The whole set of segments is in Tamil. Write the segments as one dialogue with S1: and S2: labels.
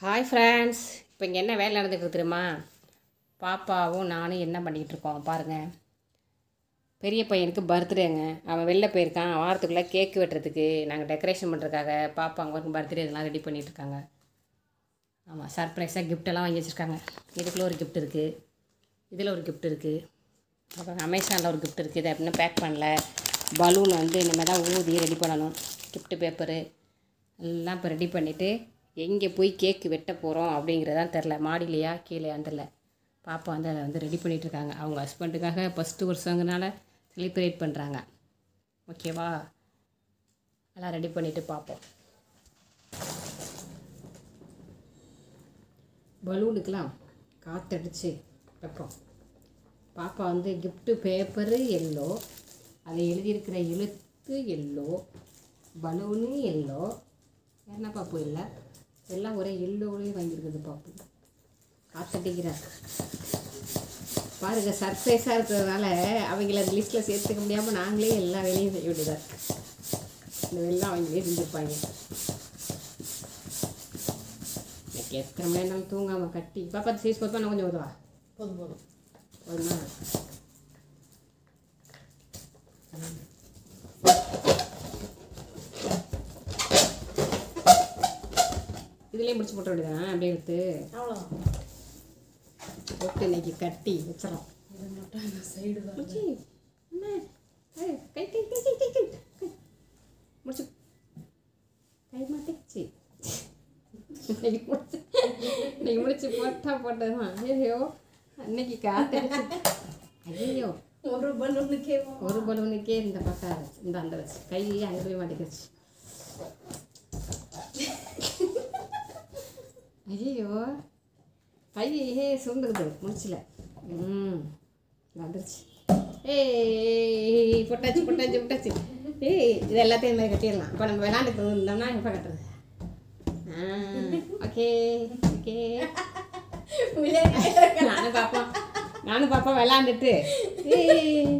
S1: ஹாய் ஃப்ரெண்ட்ஸ் இப்போ இங்கே என்ன வேலை நடந்துட்டு இருக்கு தெரியுமா பாப்பாவும் நானும் என்ன பண்ணிக்கிட்டு இருக்கோம் பாருங்கள் பெரிய பையனுக்கு பர்த்டேங்க அவன் வெளில போயிருக்கான் வாரத்துக்குள்ளே கேக்கு வெட்டுறதுக்கு நாங்கள் டெக்கரேஷன் பண்ணுறதுக்காக பாப்பா அவங்க பர்த்டே இதெல்லாம் ரெடி பண்ணிட்டு இருக்காங்க ஆமாம் சர்ப்ரைஸாக கிஃப்டெல்லாம் வாங்கி வச்சுருக்காங்க இதுக்குள்ளே ஒரு கிஃப்ட் இருக்குது இதில் ஒரு கிஃப்ட் இருக்குது அப்புறம் அமேசானில் ஒரு கிஃப்ட் இருக்குது இது அப்படின்னா பேக் பண்ணல பலூன் வந்து இனிமேல் தான் ஊதி ரெடி பண்ணணும் கிஃப்ட் பேப்பரு எல்லாம் இப்போ ரெடி பண்ணிவிட்டு எங்கே போய் கேக்கு வெட்ட போகிறோம் அப்படிங்கிறதான் தெரில மாடிலையா கீழேயான்னு தெரில பாப்பா வந்து அதை வந்து ரெடி பண்ணிகிட்ருக்காங்க அவங்க ஹஸ்பண்டுக்காக ஃபஸ்ட்டு வருஷங்கிறனால செலிப்ரேட் பண்ணுறாங்க ஓகேவா எல்லாம் ரெடி பண்ணிவிட்டு பார்ப்போம் பலூனுக்கெலாம் காற்றடிச்சு வைப்போம் பாப்பா வந்து கிஃப்ட்டு பேப்பரு எல்லோ அதில் எழுதியிருக்கிற எழுத்து எல்லோ பலூனு எல்லோ என்ன பாப்பு இல்லை எல்லாம் ஒரே எல்லோவிலையும் வாங்கியிருக்குது பாப்பு காத்தடிக்கிறார் பாருங்க சர்ப்ரைஸாக இருக்கிறதுனால அவங்கள அந்த லிஸ்ட்டில் சேர்த்துக்க முடியாமல் நாங்களே எல்லா வேலையும் செய்ய வேண்டியதாக இருக்கு இந்த வெள்ளம் அவங்களே செஞ்சுருப்பாங்க எனக்கு எத்தனை மணி நேரம் தூங்காமல் கட்டி பாப்பா சீஸ் பார்ப்பா நான் கொஞ்சம் உதவா
S2: போதும் போதும்
S1: போதுமா இதுலேயே முடிச்சு போட்ட வேண்டியதான் அப்படியே எடுத்து
S2: அவ்வளோதான்
S1: போட்டு இன்னைக்கு கட்டி வச்சிடறோம்
S2: இது மட்டும் இந்த சைடு தான்
S1: முடிச்சு அம்மா, ஏய், கை கை கை கை கை கை கை. முடிச்சு கை மாட்டேச்சு இன்னைக்கு முடிச்சு இன்னைக்கு முடிச்சு போட்டா போட்டதுதான் ஐயோ அன்னைக்கு காத்தடிச்சு ஐயோ
S2: ஒரு பலூனுக்கே
S1: ஒரு பலூனுக்கே இந்த பக்கம் இந்த அந்த வச்சு கை அங்கே போய் மாட்டிக்கிச்சு ஐயோ கையே சுண்டுக்குது முடிச்சில ம் வந்துருச்சு ஏய் பொட்டாச்சு பொட்டாச்சு பொட்டாச்சு ஏய் இது எல்லாத்தையும் இந்த மாதிரி கட்டிடலாம் இப்போ நம்ம விளாண்டுட்டு இருந்தோம்னா எப்போ கட்டுறது ஆ ஓகே ஓகே நானும் பாப்போம் நானும் பாப்பா விளாண்டுட்டு ஏய்.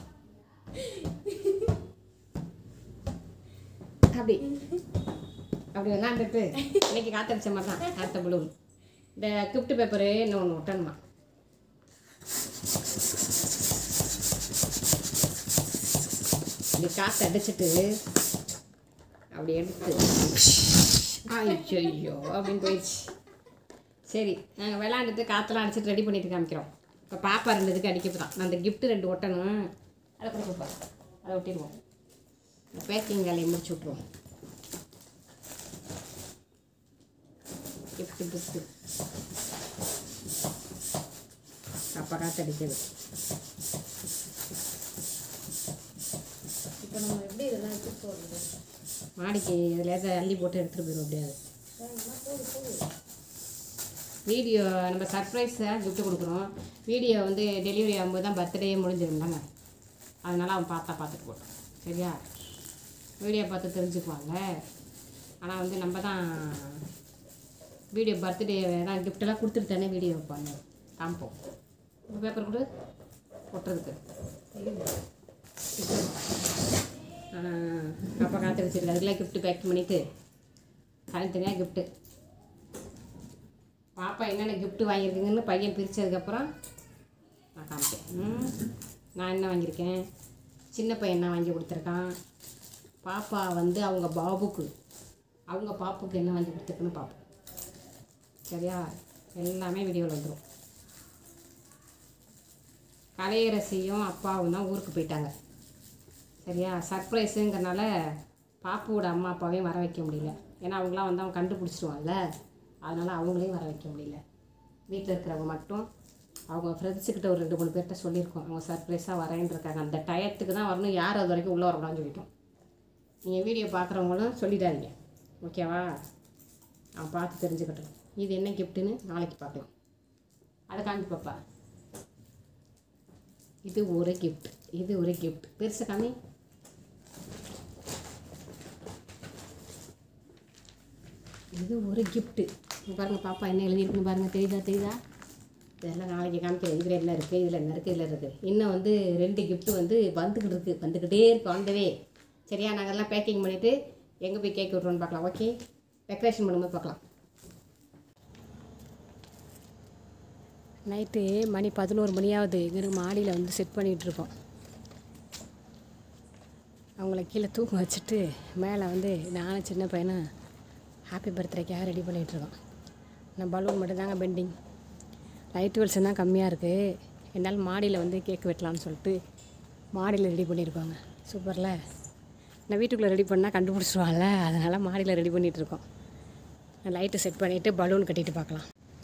S1: அப்படி அப்படி விளாண்டுட்டு இன்னைக்கு காத்தடிச்ச மாதிரி தான் காத்த பலூன் இந்த கிஃப்ட் பேப்பரு இன்னும் ஒன்று ஒட்டணுமா இப்படி காற்று அடிச்சிட்டு அப்படி எடுத்து ஐயோ அப்படின்னு போயிடுச்சு சரி நாங்கள் விளாண்டுட்டு காற்றுலாம் அடிச்சிட்டு ரெடி பண்ணிட்டு காமிக்கிறோம் இப்போ பாப்பா ரெண்டு இதுக்கு அடிக்க தான் நான் அந்த கிஃப்ட்டு ரெண்டு ஒட்டணும் அதை கொடுப்பா அதை ஒட்டிடுவோம் இந்த பேக்கிங் வேலையை முடிச்சு விட்ருவோம் கிஃப்ட்டு கிஃப்ட்டு அப்பா காற்றடிக்குது
S2: இப்போ நம்ம எப்படி இதெல்லாம் எடுத்து போடுறது
S1: மாடிக்கு லேசாக அள்ளி போட்டு எடுத்துகிட்டு போயிடும் முடியாது
S2: வேணுமா? போடு போடு
S1: வீடியோ நம்ம சர்ப்ரைஸாக gift கொடுக்குறோம் வீடியோ வந்து டெலிவரி ஆகும்போது தான் பர்த்டே முடிஞ்சிருந்தாங்க அதனால் அவன் பார்த்தா பார்த்துட்டு போட்டோம் சரியா வீடியோ பார்த்து தெரிஞ்சுக்குவாங்க ஆனால் வந்து நம்ம தான் வீடியோ பர்த்டே தான் கிஃப்டெல்லாம் கொடுத்துட்டு தானே வீடியோ வைப்பாங்க காமிப்போம் ஒரு பேப்பர் கொடு ஒட்டுறதுக்கு அப்போ காற்று வச்சுருக்கு அதுக்கெல்லாம் கிஃப்ட்டு பேக் பண்ணிவிட்டு தனித்தனியாக கிஃப்ட்டு பாப்பா என்னென்ன gift வாங்கியிருக்குங்கன்னு பையன் பிரித்ததுக்கப்புறம் நான் காமிச்சேன் ம், நான் என்ன வாங்கியிருக்கேன் சின்ன பையன் என்ன வாங்கி கொடுத்துருக்கான் பாப்பா வந்து அவங்க பாபுக்கு அவங்க பாப்புக்கு என்ன வாங்கி கொடுத்துருக்குன்னு பார்ப்போம் சரியா எல்லாமே வீடியோவில் வந்துடும் கலையரசியும் அப்பாவும் தான் ஊருக்கு போயிட்டாங்க சரியா சர்ப்ரைஸுங்கிறனால பாப்புவோட அம்மா அப்பாவையும் வர வைக்க முடியல ஏன்னா அவங்களாம் வந்து அவன் கண்டுபிடிச்சிருவான்ல அதனால் அவங்களையும் வர வைக்க முடியல வீட்டில் இருக்கிறவங்க மட்டும் அவங்க ஃப்ரெண்ட்ஸுக்கிட்ட ஒரு ரெண்டு மூணு பேர்கிட்ட சொல்லியிருக்கோம் அவங்க சர்ப்ரைஸாக வரேன்னு இருக்காங்க அந்த டயத்துக்கு தான் வரணும் யார் அது வரைக்கும் உள்ளே வரக்கூடாதுன்னு சொல்லிட்டோம் நீங்கள் வீடியோ பார்க்குறவங்களும் சொல்லிடாதீங்க ஓகேவா அவன் பார்த்து தெரிஞ்சுக்கட்டும் இது என்ன கிஃப்ட்டுன்னு நாளைக்கு பார்க்கலாம் அதை காமிச்சு பாப்பா இது ஒரு கிஃப்ட் இது ஒரு கிஃப்ட் பெருசு காமி இது ஒரு கிஃப்ட்டு பாருங்கள் பாப்பா என்ன எழுதியிருக்குன்னு பாருங்கள் தெரியுதா தெரியுதா இதெல்லாம் நாளைக்கு காமிக்கிறேன் இதில் என்ன இருக்குது இதில் என்ன இருக்குது இதில் இருக்குது இன்னும் வந்து ரெண்டு கிஃப்ட்டு வந்து வந்துக்கிட்டு இருக்குது வந்துக்கிட்டே இருக்கு ஆண்டவே சரியா நாங்கள் எல்லாம் பேக்கிங் பண்ணிவிட்டு எங்கே போய் கேக் விட்றோன்னு பார்க்கலாம் ஓகே டெக்கரேஷன் பண்ணும்போது பார்க்கலாம் நைட்டு மணி பதினோரு மணியாவது இங்கே மாடியில் வந்து செட் பண்ணிகிட்ருக்கோம் அவங்கள கீழே தூக்க வச்சுட்டு மேலே வந்து நானும் சின்ன பையனும் ஹாப்பி பர்த்டேக்காக ரெடி பண்ணிகிட்ருக்கோம் நான் பலூன் மட்டும்தாங்க பெண்டிங் லைட் வெளிச்சம் தான் கம்மியாக இருக்குது என்னால் மாடியில் வந்து கேக் வெட்டலாம்னு சொல்லிட்டு மாடியில் ரெடி பண்ணியிருக்கோங்க சூப்பரில் நான் வீட்டுக்குள்ளே ரெடி பண்ணால் கண்டுபிடிச்சிருவாங்கல்ல அதனால் மாடியில் ரெடி பண்ணிகிட்ருக்கோம் லைட்டு செட் பண்ணிவிட்டு பலூன் கட்டிட்டு பார்க்கலாம்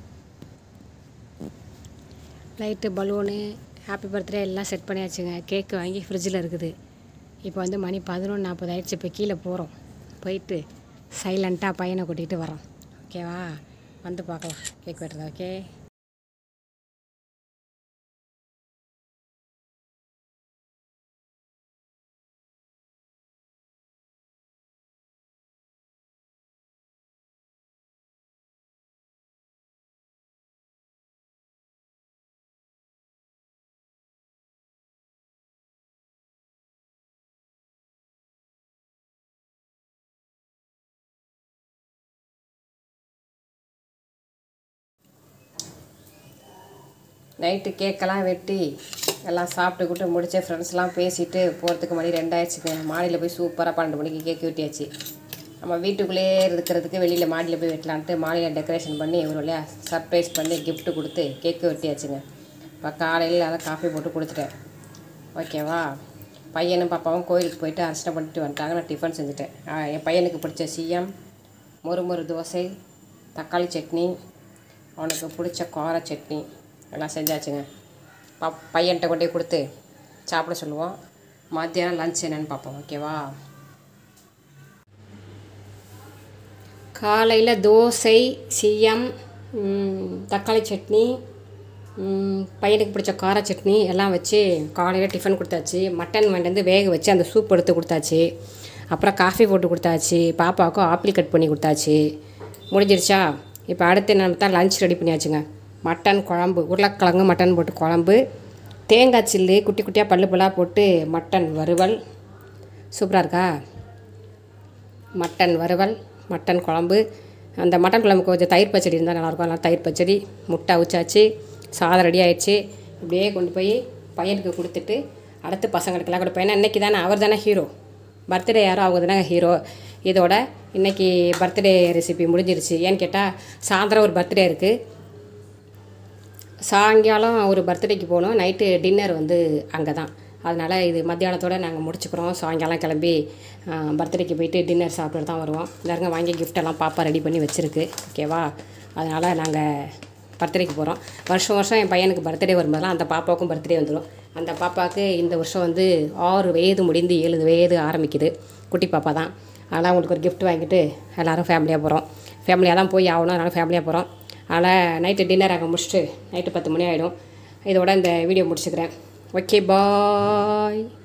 S1: லைட்டு பலூனு ஹாப்பி பர்த்டே எல்லாம் செட் பண்ணியாச்சுங்க கேக்கு வாங்கி ஃப்ரிட்ஜில் இருக்குது இப்போ வந்து மணி பதினொன்று நாற்பது ஆயிடுச்சு இப்போ கீழே போகிறோம் போயிட்டு சைலண்ட்டாக பையனை கூட்டிகிட்டு வரோம் ஓகேவா வந்து பார்க்கலாம் கேக் வெட்டுறதா ஓகே நைட்டு கேக்கெல்லாம் வெட்டி எல்லாம் சாப்பிட்டு கூட்டு முடிச்சு ஃப்ரெண்ட்ஸ்லாம் பேசிட்டு போகிறதுக்கு மணி ரெண்டாயிடுச்சுங்க மாடியில் போய் சூப்பராக பன்னெண்டு மணிக்கு கேக் வெட்டியாச்சு நம்ம வீட்டுக்குள்ளேயே இருக்கிறதுக்கு வெளியில் மாடியில் போய் வெட்டலான்ட்டு மாடியில் டெக்கரேஷன் பண்ணி ஒரு வழியா சர்ப்ரைஸ் பண்ணி gift கொடுத்து கேக்கு வெட்டியாச்சுங்க இப்போ காலையில் அதை காஃபி போட்டு கொடுத்துட்டேன் ஓகேவா பையனும் பாப்பாவும் கோயிலுக்கு போயிட்டு அர்ச்சனை பண்ணிட்டு வந்துட்டாங்க நான் டிஃபன் செஞ்சுட்டேன் ஆ, என் பையனுக்கு பிடிச்ச சிஎம் மொறுமொறு தோசை தக்காளி சட்னி அவனுக்கு பிடிச்ச கார சட்னி எல்லாம் செஞ்சாச்சுங்க பா பையன்கிட்ட கொண்டு போய் கொடுத்து சாப்பிட சொல்லுவோம் மத்தியானம் லஞ்ச் என்னன்னு பார்ப்போம் ஓகேவா காலையில் தோசை சிஎம் தக்காளி சட்னி ம், பையனுக்கு பிடிச்ச கார சட்னி எல்லாம் வச்சு காலையில் டிஃபன் கொடுத்தாச்சு மட்டன் வாங்கிட்டு வந்து வேக வச்சு அந்த சூப் எடுத்து கொடுத்தாச்சு அப்புறம் காஃபி போட்டு கொடுத்தாச்சு பாப்பாவுக்கும் ஆப்பிள் கட் பண்ணி கொடுத்தாச்சு முடிஞ்சிருச்சா இப்போ அடுத்து நம்ம தான் லஞ்ச் ரெடி பண்ணியாச்சுங்க மட்டன் குழம்பு உருளைக்கிழங்கு மட்டன் போட்டு குழம்பு தேங்காய் சில்லு குட்டி குட்டியாக பல்லு பல்லாக போட்டு மட்டன் வறுவல் சூப்பராக இருக்கா மட்டன் வறுவல் மட்டன் குழம்பு அந்த மட்டன் குழம்புக்கு கொஞ்சம் தயிர் பச்சடி இருந்தால் நல்லாயிருக்கும் அதனால் தயிர் பச்சடி முட்டை அவிச்சாச்சு சாதம் ரெடி ஆயிடுச்சு இப்படியே கொண்டு போய் பையனுக்கு கொடுத்துட்டு அடுத்து பசங்களுக்கெல்லாம் கொடுப்பேன் ஏன்னா இன்றைக்கி தானே அவர் தானே ஹீரோ பர்த்டே யாரோ அவங்க தானே ஹீரோ இதோட இன்றைக்கி பர்த்டே ரெசிபி முடிஞ்சிருச்சு ஏன்னு கேட்டால் சாயந்தரம் ஒரு பர்த்டே இருக்குது சாயங்காலம் ஒரு பர்த்டேக்கு போகணும் நைட்டு டின்னர் வந்து அங்கே தான் அதனால் இது மத்தியானத்தோடு நாங்கள் முடிச்சுக்கிறோம் சாயங்காலம் கிளம்பி பர்த்டேக்கு போயிட்டு டின்னர் சாப்பிட்டு தான் வருவோம் எல்லாருங்க வாங்கி கிஃப்டெல்லாம் பாப்பா ரெடி பண்ணி வச்சுருக்கு ஓகேவா அதனால் நாங்கள் பர்த்டேக்கு போகிறோம் வருஷம் வருஷம் என் பையனுக்கு பர்த்டே வரும்போதெல்லாம் அந்த பாப்பாவுக்கும் பர்த்டே வந்துடும் அந்த பாப்பாவுக்கு இந்த வருஷம் வந்து ஆறு வயது முடிந்து ஏழு வயது ஆரம்பிக்குது குட்டி பாப்பா தான் அதனால் அவங்களுக்கு ஒரு gift வாங்கிட்டு எல்லோரும் ஃபேமிலியாக போகிறோம் ஃபேமிலியாக தான் போய் ஆகணும் அதனால் ஃபேமிலியாக போகிறோம் அதனால் நைட்டு டின்னர் அங்கே முடிச்சுட்டு நைட்டு பத்து மணி ஆகிடும் இதோட இந்த வீடியோ முடிச்சுக்கிறேன் ஓகே பாய்